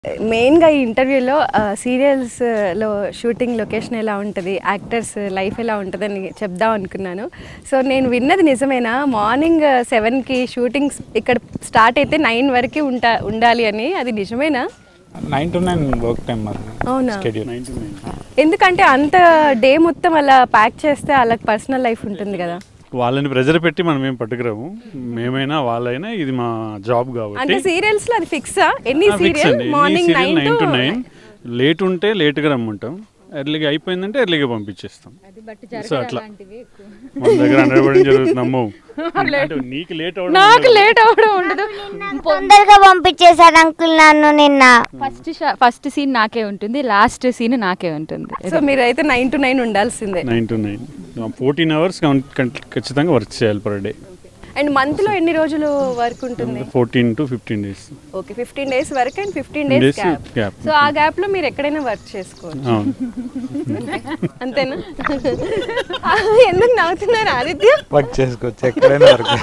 మెయిన్గా ఈ ఇంటర్వ్యూలో సీరియల్స్లో షూటింగ్ లొకేషన్ ఎలా ఉంటుంది యాక్టర్స్ లైఫ్ ఎలా ఉంటుందని చెప్దాం అనుకున్నాను సో నేను విన్నది నిజమేనా మార్నింగ్ సెవెన్కి షూటింగ్స్ ఇక్కడ స్టార్ట్ అయితే నైన్ వరకు ఉంటా ఉండాలి అని అది నిజమేనా nine to nine work time మాది అవునా షెడ్యూల్ ఎందుకంటే అంత డే మొత్తం అలా ప్యాక్ చేస్తే వాళ్ళకి పర్సనల్ లైఫ్ ఉంటుంది కదా వాళ్ళని ప్రెజర్ పెట్టి మనం ఏం పట్టుకురాము మేమైనా వాళ్ళైనా ఇది మా జాబ్ అంటే కాబట్టి సీరియల్స్లో అది ఫిక్సా ఎన్ని ఫిక్స్ సీరియల్ అండి morning serial nine nine to to nine late ఉంటే లేట్గా రమ్మంటాం ఎర్లీగా అయిపోయిందంటే ఎర్లీగా పంపించేస్తాం సో అట్లా మన దగ్గర హండ్రెడ్ జరుగుతున్నాము అంటే నీకు లేట్ అవ్వడం నాకు లేట్ అవ్వడం ఉండదు తొందరగా పంపించేశారు అంకుల్ నన్ను నిన్న ఫస్ట్ ఫస్ట్ సీన్ నాకే ఉంటుంది లాస్ట్ సీన్ నాకే ఉంటుంది సో మీరైతే నైన్ టు నైన్ ఉండాల్సిందే nine to nine fourteen hours ఖచ్చితంగా వర్క్ చేయాలి పర్ డే అండ్ మంత్లో ఎన్ని రోజులు వర్క్ ఉంటుంది fourteen to fifteen days okay fifteen days work and fifteen days Days gap gap. So ఆ గ్యాప్ లో మీరు ఎక్కడైనా వర్క్ చేసుకోవచ్చు అవును అంతేనా ఎందుకు నవ్వుతున్నారు ఆదిత్య వర్క్ చేసుకోవచ్చు ఎక్కడైనా వర్క్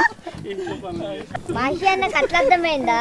భాష నాకు అట్లా అర్థమైందా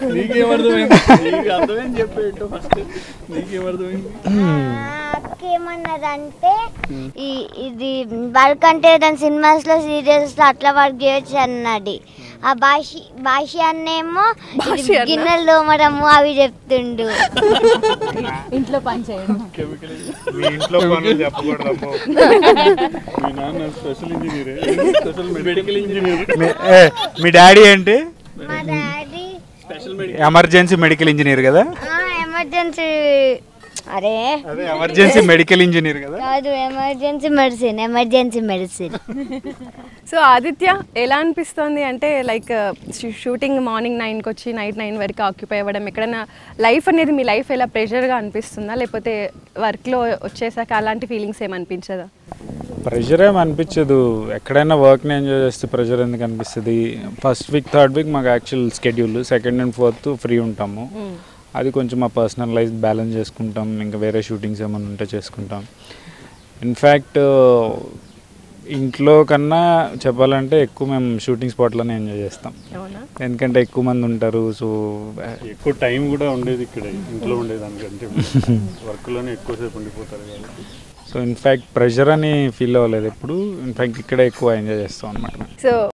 ఏమన్నదంటే ఈ ఇది వర్క్ అంటే దాని సినిమాస్ లో సీరియల్స్ లో అట్లా వర్క్ చేయొచ్చు అన్నది ఆ భాష భాష అన్నేమో ఇది భాష అన్న? గిన్నెలు తోమడము అవి చెప్తుండు ఇంట్లో పని చేయడం మీ ఇంట్లో పనులు చెప్పకూడదు మీ నాన్న special engineer special medical engineer మీ డాడీ ఏంటి మా డాడీ ఎమర్జెన్సీ మెడికల్ ఇంజనీర్ కదా ఎమర్జెన్సీ అరే అదే ఎమర్జెన్సీ మెడికల్ ఇంజనీర్ కదా కాదు emergency medicine emergency medicine so Aditya ఎలా అనిపిస్తుంది అంటే లైక్ షూటింగ్ మార్నింగ్ నైన్కి వచ్చి నైట్ నైన్ వరకు ఆక్యుపై అవ్వడం ఎక్కడైనా లైఫ్ అనేది మీ లైఫ్ ఎలా ప్రెషర్గా అనిపిస్తుందా లేకపోతే వర్క్లో వచ్చేసాక అలాంటి ఫీలింగ్స్ ఏమనిపించదా ప్రెషర్ ఏం అనిపించదు ఎక్కడైనా వర్క్ని ఎంజాయ్ చేస్తే ప్రెషర్ ఎందుకు అనిపిస్తుంది ఫస్ట్ వీక్ థర్డ్ వీక్ మాకు actual schedule second and fourth free ఉంటాము అది కొంచెం మా పర్సనల్ లైఫ్ బ్యాలెన్స్ చేసుకుంటాం ఇంకా వేరే షూటింగ్స్ ఏమైనా ఉంటే చేసుకుంటాం ఇన్ఫ్యాక్ట్ ఇంట్లో కన్నా చెప్పాలంటే ఎక్కువ మేము షూటింగ్ స్పాట్లోనే ఎంజాయ్ చేస్తాం అవునా ఎందుకంటే ఎక్కువ మంది ఉంటారు సో ఎక్కువ టైం కూడా ఉండేది ఇక్కడ ఇంట్లో ఉండేదానికంటే వర్క్లోనే ఎక్కువసేపు ఉండిపోతారు కాబట్టి సో ఇన్ఫ్యాక్ట్ ప్రెషర్ అని ఫీల్ అవ్వలేదు ఎప్పుడు ఇన్ఫ్యాక్ట్ ఇక్కడే ఎక్కువ ఎంజాయ్ చేస్తాం అనమాట సో